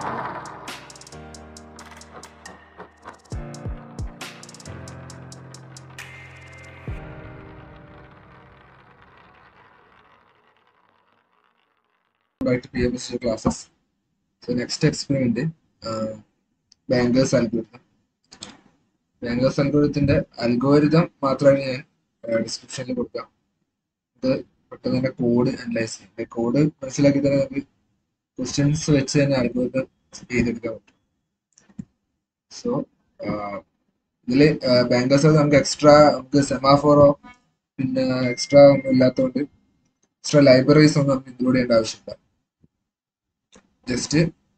back to PMSG classes. So next experiment, uh, banker's algorithm banker's അൽഗോരിതത്തിന്റെ algorithm മാത്രമേ ഞാൻ ഡിസ്ക്രിപ്ഷനിൽ കൊടുക്കാം ഇത് പെട്ടെന്ന് തന്നെ കോഡ് അനലൈസ് ചെയ്യും കോഡ് മനസ്സിലാക്കി തന്നെ നമുക്ക് ക്വസ്റ്റ്യൻസ് വെച്ച് തന്നെ അൽഗോരിതം ചെയ്തെടുക്കാൻ പറ്റും സോ ഇതില് ബാങ്കേഴ്സ് നമുക്ക് എക്സ്ട്രാ നമുക്ക് സെമാഫോറോ പിന്നെ എക്സ്ട്രാ ഒന്നും ഇല്ലാത്തതുകൊണ്ട് എക്സ്ട്രാ ലൈബ്രറീസ് ഒന്നും നമുക്ക് ഇൻക്ലൂഡ് ചെയ്യേണ്ട ആവശ്യമില്ല just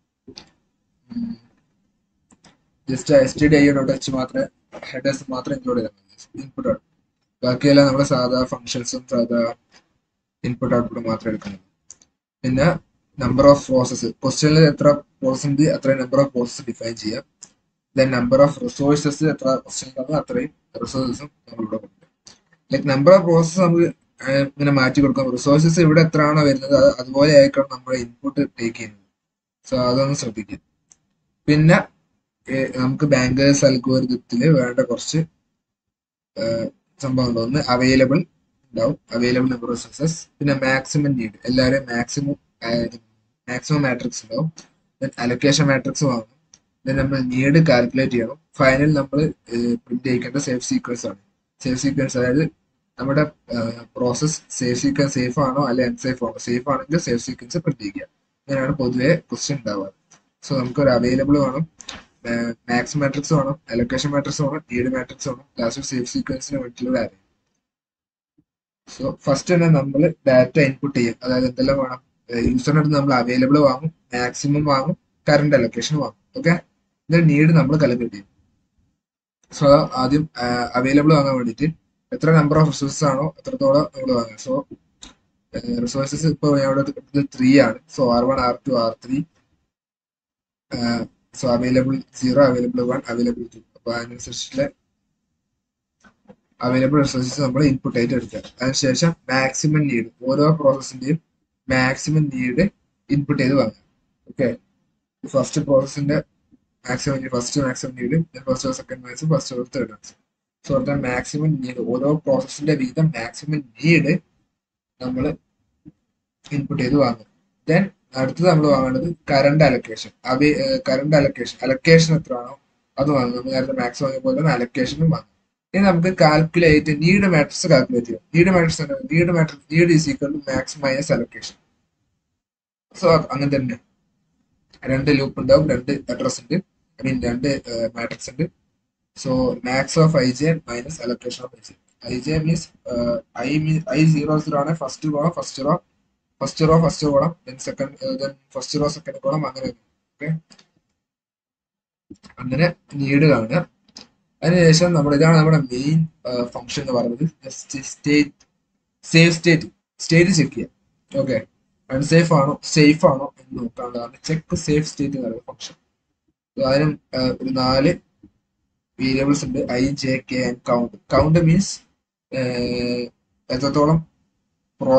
just S T D I dot H മാത്രമേ ഹെഡേഴ്സ് മാത്രം ഇൻക്ലൂഡ് ചെയ്താൽ മതി ഇൻപുട്ട് ഔട്ട് ബാക്കിയെല്ലാം നമ്മുടെ സാധാ ഫങ്ഷൻസും സാധാ ഇൻപുട്ട് ഔട്ട്പുട്ട് മാത്രമേ എടുക്കുന്നത് പിന്നെ നമ്പർ ഓഫ് പ്രോസസ്സ് ക്വസ്റ്റ്യനിൽ എത്ര പ്രോസസ് ഉണ്ട് അത്രയും നമ്പർ ഓഫ് പ്രോസസ്സ് ഡിഫൈൻ ചെയ്യാം ദെൻ നമ്പർ ഓഫ് റിസോഴ്സസ് എത്ര ക്വസ്റ്റ്യൻ തന്നു അത്രയും റിസോഴ്സസും നമ്മളിവിടെ കൊടുക്കും ലൈക്ക് നമ്പർ ഓഫ് പ്രോസസ്സ് നമുക്ക് ഇങ്ങനെ മാറ്റി കൊടുക്കാം റിസോഴ്സസ് ഇവിടെ എത്രയാണോ വരുന്നത് അത് അതുപോലെ ആയിക്കണം നമ്മുടെ ഇൻപുട്ട് ടേക്ക് ചെയ്യുന്നത് സോ അതൊന്ന് ശ്രദ്ധിക്കുക പിന്നെ നമുക്ക് ബാങ്കേഴ്സ് അൽഗോരിതത്തിൽ വേണ്ട കുറച്ച് സംഭവങ്ങൾ ഒന്ന് അവൈലബിൾ ഉണ്ടാവും അവൈലബിൾ നമ്പർ ഓഫ് റിസോഴ്സസ് പിന്നെ മാക്സിമം നീഡ് എല്ലാവരും മാക്സിമം മാക്സിമം മാട്രിക്സ് ഉണ്ടാവും ദെൻ അലൊക്കേഷൻ മാട്രിക്സ് വാങ്ങും ദെൻ നമ്മൾ നീഡ് കാൽക്കുലേറ്റ് ചെയ്യണം ഫൈനൽ നമ്മൾ പ്രിന്റ് ചെയ്യിക്കേണ്ട സേഫ് സീക്വൻസ് ആണ് സേഫ് സീക്വൻസ് അതായത് നമ്മുടെ പ്രോസസ് സേഫ് സീക്വൻസ് സേഫ് ആണോ അല്ലെ അൺസേഫ് ആണോ സേഫ് ആണെങ്കിൽ സേഫ് സീക്വൻസ് പ്രിന്റ് ചെയ്യുക അങ്ങനെയാണ് പൊതുവെ ക്വസ്റ്റ്യൻ ഉണ്ടാവുക സോ നമുക്ക് ഒരു അവൈലബിൾ വേണം മാക്സ് മാട്രിക്സ് വേണം അലൊക്കേഷൻ മാട്രിക്സ് വേണം നീഡ് മാട്രിക്സ് വേണം ലാസ്റ്റ് സേഫ് സീക്വൻസിന് വേണ്ടിയിട്ടുള്ള കാര്യം സോ ഫസ്റ്റ് തന്നെ നമ്മൾ ഡാറ്റ ഇൻപുട്ട് ചെയ്യും അതായത് എന്തെല്ലാം വേണം യൂസറിന്റെ അടുത്ത് നമ്മൾ അവൈലബിൾ വാങ്ങും മാക്സിമം വാങ്ങും കറണ്ട് അലൊക്കേഷൻ വാങ്ങും ഓക്കെ ഇതിന്റെ നീഡ് നമ്മൾ കാൽക്കുലേറ്റ് ചെയ്യും സോ ആദ്യം അവൈലബിൾ വാങ്ങാൻ വേണ്ടിയിട്ട് എത്ര നമ്പർ ഓഫ് റിസോഴ്സസ് ആണോ എത്രത്തോളം നമ്മൾ വാങ്ങുക സോ റിസോഴ്സസ് ഇപ്പോൾ ഇവിടെ ത്രീ ആണ് so R one R two R three so available zero available one available two അപ്പൊ അതിനനുസരിച്ചുള്ള അവൈലബിൾ റിസോഴ്സസ് നമ്മൾ ഇൻപുട്ട് ആയിട്ട് എടുക്കുക അതിനുശേഷം മാക്സിമം നീഡ് ഓരോ പ്രോസസ്സിന്റെയും മാക്സിമം നീഡ് ഇൻപുട്ട് ചെയ്ത് വാങ്ങുക ഓക്കെ ഫസ്റ്റ് പ്രോസസ്സിന്റെ maximum first maximum need first second maximum first third maximum so അടുത്ത മാക്സിമം നീഡ് ഓരോ പ്രോസസ്സിന്റെ വീതം മാക്സിമം നീഡ് നമ്മൾ ഇൻപുട്ട് ചെയ്ത് വാങ്ങും ദെൻ അടുത്തത് നമ്മൾ വാങ്ങേണ്ടത് കറണ്ട് അലൊക്കേഷൻ അവ കറണ്ട് അലൊക്കേഷൻ അലൊക്കേഷൻ എത്രയാണോ അത് വാങ്ങും നമ്മൾ നേരത്തെ മാക്സ് വാങ്ങിയ പോലെ തന്നെ അലൊക്കേഷനും വാങ്ങും ഇനി നമുക്ക് കാൽക്കുലേറ്റ് നീഡ് മാട്രിക്സ് കാൽക്കുലേറ്റ് ചെയ്യാം need matrix need matrix need is equal to max minus allocation so അങ്ങനെ തന്നെ രണ്ട് ലൂപ്പ് ഉണ്ടാവും രണ്ട് അഡ്രസ് ഉണ്ട് ഐ മീൻ രണ്ട് മാട്രിക്സ് ഉണ്ട് so max of I J minus allocation of I J I J means I mean I zero zero ആണ് first column first row first row first column then second then first row second column അങ്ങനെ okay അങ്ങനെ need കാണുക അതിനുശേഷം നമ്മൾ ഇതാണ് നമ്മുടെ main function എന്ന് പറയുന്നത് state safe state state check ചെയ്യുക ഓക്കെ അൺസേഫ് ആണോ സേഫ് ആണോ എന്ന് നോക്കാനുള്ളതാണ് ചെക്ക് സേഫ് സ്റ്റേറ്റ് എന്ന് പറയുന്ന ഫംഗ്ഷൻ അതിനും ഒരു നാല് വേരിയബിൾസ് ഉണ്ട് I J K and count count means എത്രത്തോളം പ്രോ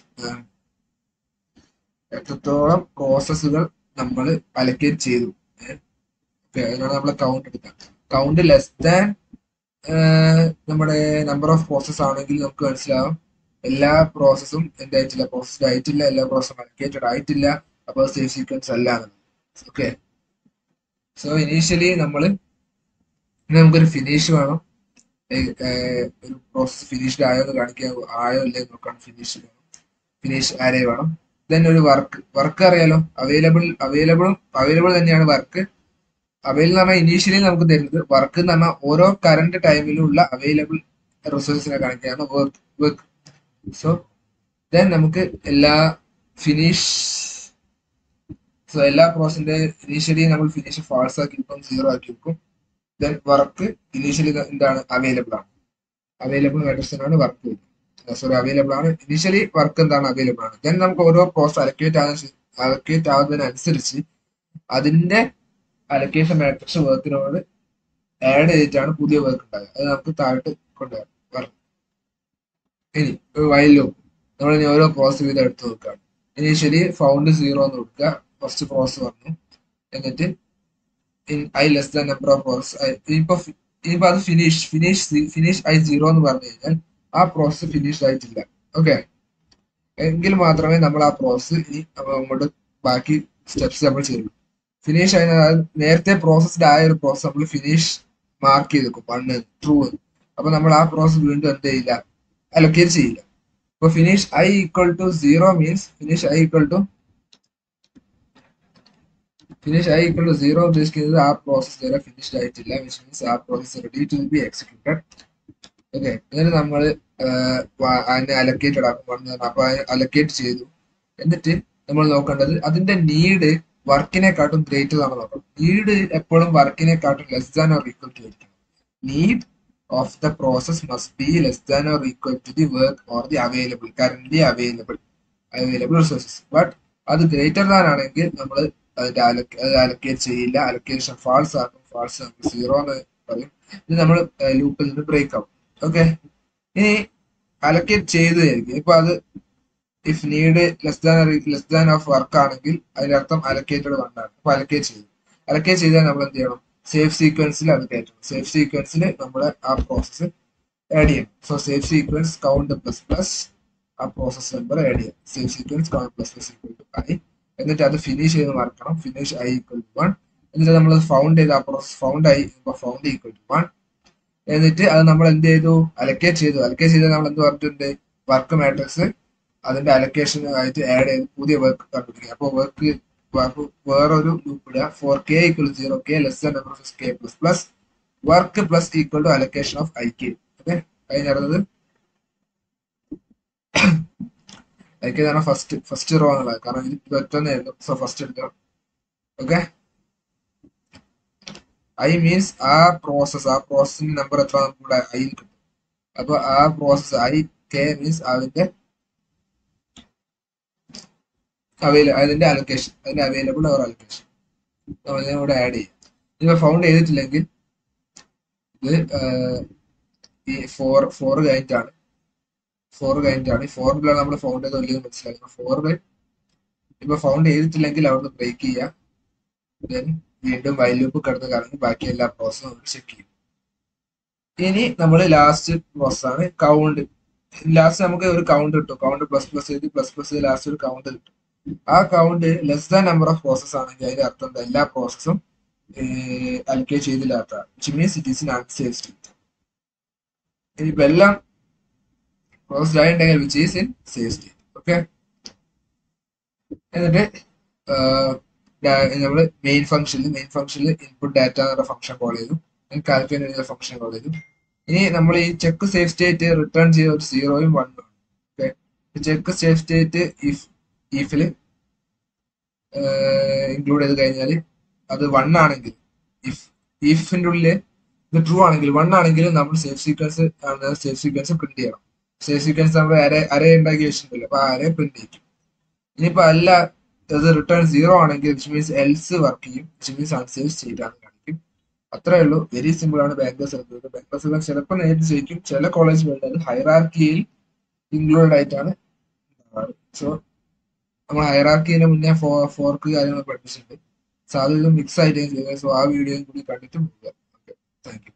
എത്രത്തോളം പ്രോസസ്സുകൾ നമ്മൾ അലക്കേറ്റ് ചെയ്തു ഓക്കെ അതിനാണ് നമ്മൾ കൗണ്ട് എടുക്കുക കൗണ്ട് ലെസ് ദാൻ നമ്മുടെ നമ്പർ ഓഫ് പ്രോസസ് ആണെങ്കിൽ നമുക്ക് മനസ്സിലാവും എല്ലാ പ്രോസസ്സും എന്തായിട്ടില്ല പ്രോസസ്ഡ് ആയിട്ടില്ല എല്ലാ പ്രോസസ്സും അലക്കേറ്റഡ് ആയിട്ടില്ല അപ്പോൾ സേഫ് സീക്വൻസ് അല്ല ഓക്കെ സോ ഇനീഷ്യലി നമ്മൾ നമുക്കൊരു ഫിനിഷ് വേണം ഒരു പ്രോസസ് ഫിനിഷ്ഡ് ആയോ എന്ന് കാണിക്കാൻ ആയോ ഇല്ലേ നോക്കാൻ ഫിനിഷ് വേണം ഫിനിഷ് ആരേ വേണം ദെൻ ഒരു വർക്ക് വർക്ക് അറിയാലോ അവൈലബിൾ അവൈലബിളും അവൈലബിൾ തന്നെയാണ് വർക്ക് അവൈൽ എന്ന് പറഞ്ഞാൽ ഇനീഷ്യലി നമുക്ക് തരുന്നത് വർക്ക് എന്ന് പറഞ്ഞാൽ ഓരോ കറണ്ട് ടൈമിലുള്ള അവൈലബിൾ റിസോഴ്സിനെ കാണിക്കുകയാണ് വർക്ക് വർക്ക് സോ ദെൻ നമുക്ക് എല്ലാ ഫിനിഷ് സോ എല്ലാ പ്രോസസിന്റെ ഇനീഷ്യലി നമ്മൾ ഫിനിഷ് ഫാൾസ് ആക്കി വെക്കും സീറോ ആക്കി വെക്കും ദെൻ വർക്ക് ഇനീഷ്യലി എന്താണ് അവൈലബിൾ ആണ് അവൈലബിൾ മെട്രിക്സിനാണ് വർക്ക് വരുന്നത് സോറി അവൈലബിൾ ആണ് ഇനീഷ്യലി വർക്ക് എന്താണ് അവൈലബിൾ ആണ് ദെൻ നമുക്ക് ഓരോ പ്രോസസ് അലക്കേറ്റ് ആകുന്ന അലക്കേറ്റ് ആകുന്നതിനനുസരിച്ച് അതിന്റെ അലക്കേഷൻ മാട്രിക്സ് വർക്കിനോട് ആഡ് ചെയ്തിട്ടാണ് പുതിയ വർക്ക് ഉണ്ടാകുക അത് നമുക്ക് താഴോട്ട് കൊണ്ടുവരാം പറഞ്ഞു ഇനി വയലോ നമ്മൾ ഇനി ഓരോ പ്രോസസ് വീതം എടുത്ത് നോക്കുകയാണ് ഇനീഷ്യലി ഫൗണ്ട് സീറോ എന്ന് കൊടുക്കുക ഫസ്റ്റ് പ്രോസസ് പറഞ്ഞു എന്നിട്ട് I less than number of process ഇപ്പൊ ഇനിയിപ്പോ അത് finish finish finish I zero എന്ന് പറഞ്ഞു കഴിഞ്ഞാൽ ആ പ്രോസസ്സ് ഫിനിഷ് ആയിട്ടില്ല ഓക്കെ എങ്കിൽ മാത്രമേ നമ്മൾ ആ പ്രോസസ്സ് ഇനി അങ്ങോട്ട് ബാക്കി സ്റ്റെപ്സ് നമ്മൾ ചെയ്യുള്ളൂ ഫിനിഷ് ആയ നേരത്തെ പ്രോസസ്ഡ് ആയ ഒരു പ്രോസസ് നമ്മൾ ഫിനിഷ് മാർക്ക് ചെയ്ത് വെക്കും വണ്ണ് ട്രൂ അപ്പൊ നമ്മൾ ആ പ്രോസസ് വീണ്ടും എന്ത് ചെയ്യില്ല അലൊക്കേറ്റ് ചെയ്യില്ല ഇപ്പൊ finish I equal to zero means finish I equal to finish I equal to zero ഉദ്ദേശിക്കുന്നത് ആ പ്രോസസ് വരെ ഫിനിഷ്ഡ് ആയിട്ടില്ല വിച്ച് മീൻസ് ആ process ready to be executed okay എന്നിട്ട് നമ്മൾ അതിനെ അലക്കേറ്റഡ് ആക്കും വൺ അപ്പൊ അലക്കേറ്റ് ചെയ്തു എന്നിട്ട് നമ്മൾ നോക്കേണ്ടത് അതിന്റെ നീഡ് വർക്കിനെക്കാട്ടും ഗ്രേറ്റർ ആണ് നോക്കണം നീഡ് എപ്പോഴും വർക്കിനെക്കാട്ടും less than or equal to ആയിരിക്കും need of the process must be less than or equal to the work or the available current available available resources but അത് ഗ്രേറ്റർ ദാൻ ആണെങ്കിൽ നമ്മൾ അതിന്റെ allocate ചെയ്യില്ല അലക്കേഷൻ ഫാൾസ് ആക്കും false നമുക്ക് zero എന്ന് പറയും ഇത് നമ്മൾ ലൂപ്പിൽ നിന്ന് ബ്രേക്ക് ആവും ഓക്കെ ഇനി അലക്കേറ്റ് ചെയ്തതായിരിക്കും ഇപ്പൊ അത് if need less than less than of work ആണെങ്കിൽ അതിന്റെ അർത്ഥം അലക്കേറ്റഡ് വൺ ആണ് അപ്പൊ അലക്കേറ്റ് ചെയ്തു അലക്കേറ്റ് ചെയ്താൽ നമ്മൾ എന്ത് ചെയ്യണം സേഫ് സീക്വൻസിൽ അത് കയറ്റണം സേഫ് സീക്വൻസിൽ നമ്മൾ ആ പ്രോസസ്സ് ആഡ് ചെയ്യണം so safe sequence count plus plus ആ പ്രോസസ് നമ്പർ ആഡ് ചെയ്യാം safe sequence count plus plus equal to I എന്നിട്ട് അത് ഫിനിഷ് ചെയ്ത് മറക്കണം finish I equal to one എന്നിട്ട് നമ്മൾ ഫൗണ്ട് ചെയ്ത് ആ process found I found equal to one എന്നിട്ട് അത് നമ്മൾ എന്ത് ചെയ്തു അലക്കേറ്റ് ചെയ്തു അലക്കേറ്റ് ചെയ്ത് നമ്മൾ എന്ത് പറഞ്ഞിട്ടുണ്ട് വർക്ക് മാട്രിക്സ് അതിന്റെ അലക്കേഷൻ ആയിട്ട് ആഡ് ചെയ്ത് പുതിയ വർക്ക് കണ്ടുപിടിക്കുക അപ്പോൾ വർക്ക് വേറൊരു ലൂപ്പ് ഇടുക for K equal zero K less than number of K plus plus work plus equal to allocation of I K okay അതിനടുത്തത് ഐ കെ ആണ് ഫസ്റ്റ് ഫസ്റ്റ് റോ എന്നുള്ളത് കാരണം ഇത് ഒറ്റന്നായിരുന്നു സോ ഫസ്റ്റ് എടുക്കാം ഓക്കെ ഐ മീൻസ് ആ process ആ പ്രോസസ്സിന്റെ നമ്പർ എത്ര നമുക്ക് ഐ കിട്ടും അപ്പൊ ആ പ്രോസസ് ഐ കെ മീൻസ് അതിന്റെ അവൈല അതിന്റെ അലൊക്കേഷൻ അതിന്റെ അവൈലബിൾ ഓർ അലൊക്കേഷൻ നമ്മൾ ഇവിടെ ആഡ് ചെയ്യും ഇപ്പൊ ഫൗണ്ട് ചെയ്തിട്ടില്ലെങ്കിൽ ഇത് ഈ ഫോർ ഫോർ കഴിഞ്ഞിട്ടാണ് ഫോർ കഴിഞ്ഞിട്ടാണ് ഈ ഫോറിലാണ് നമ്മൾ ഫൗണ്ട് ചെയ്ത് വലിയ മനസ്സിലാക്കുന്നത് ഫോറിൽ ഇപ്പൊ ഫൗണ്ട് ചെയ്തിട്ടില്ലെങ്കിൽ അവിടുന്ന് ബ്രേക്ക് ചെയ്യുക ദെൻ വീണ്ടും വൈൽ ലൂപ്പ് കിടന്ന് കറങ്ങി ബാക്കി എല്ലാ പ്രോസസ്സും നമ്മൾ ചെക്ക് ചെയ്യും ഇനി നമ്മൾ ലാസ്റ്റ് പ്രോസസ് ആണ് കൗണ്ട് ലാസ്റ്റ് നമുക്ക് ഒരു കൗണ്ട് കിട്ടും കൗണ്ട് പ്ലസ് പ്ലസ് ചെയ്ത് പ്ലസ് പ്ലസ് ലാസ്റ്റ് ഒരു കൗണ്ട് കിട്ടും ആ count less than number of process ആണെങ്കിൽ അതിന്റെ അർത്ഥം എന്താ എല്ലാ പ്രോസസ്സും അലക്കേറ്റ് ചെയ്തില്ലാത്ത which means it is in unsafe state ഇനിയിപ്പോ എല്ലാം പ്രോസസ്ഡ് ആയിട്ടുണ്ടെങ്കിൽ which is in safe state okay എന്നിട്ട് നമ്മൾ മെയിൻ ഫംഗ്ഷനിൽ മെയിൻ ഫംഗ്ഷനിൽ ഇൻപുട്ട് ഡാറ്റ എന്നുള്ള ഫംഗ്ഷൻ കോൾ ചെയ്തു കാൽക്കുലേറ്റ് ചെയ്യുന്ന ഫംഗ്ഷൻ കോൾ ചെയ്തു ഇനി നമ്മൾ ഈ ചെക്ക് സേഫ് സ്റ്റേറ്റ് റിട്ടേൺ ചെയ്ത ഒരു സീറോയും വണ്ണും okay check safe state if ഇഫിൽ ഇൻക്ലൂഡ് ചെയ്ത് കഴിഞ്ഞാൽ അത് വൺ ആണെങ്കിൽ ഇഫ് ഇഫിന്റെ ഉള്ളിൽ ഇത് ട്രൂ ആണെങ്കിൽ വൺ ആണെങ്കിൽ നമ്മൾ safe sequence safe sequence print ചെയ്യണം സേഫ് സീക്വൻസ് നമ്മൾ അരേ അരേ ഉണ്ടാക്കി വെച്ചിട്ടുണ്ടല്ലോ അപ്പൊ ആ അരേ പ്രിന്റ് ചെയ്യും ഇനിയിപ്പോ അല്ല ഇത് റിട്ടേൺ സീറോ ആണെങ്കിൽ വിച്ച് മീൻസ് എൽസ് വർക്ക് ചെയ്യും വിച്ച് മീൻസ് അൺസേഫ് സ്റ്റേറ്റ് ആണ് കാണിക്കും അത്രേ ഉള്ളൂ വെരി സിമ്പിൾ ആണ് ബാങ്കേഴ്സ് എടുത്തത് ബാങ്കേഴ്സ് എല്ലാം ചിലപ്പോൾ നേരിട്ട് ചെയ്യിക്കും ചില കോളേജുകളിൽ അത് ഹൈറാർക്കിയിൽ ഇൻക്ലൂഡഡ് ആയിട്ടാണ് സോ നമ്മൾ ഹൈറാർക്കിന്റെ മുന്നേ ഫോ ഫോർക്ക് കാര്യങ്ങൾ പഠിപ്പിച്ചിട്ടുണ്ട് സോ അതൊരു മിക്സ് ആയിട്ട് ചെയ്തത് സോ ആ വീഡിയോയും കൂടി കണ്ടിട്ട് പോവുക ഓക്കെ താങ്ക് യു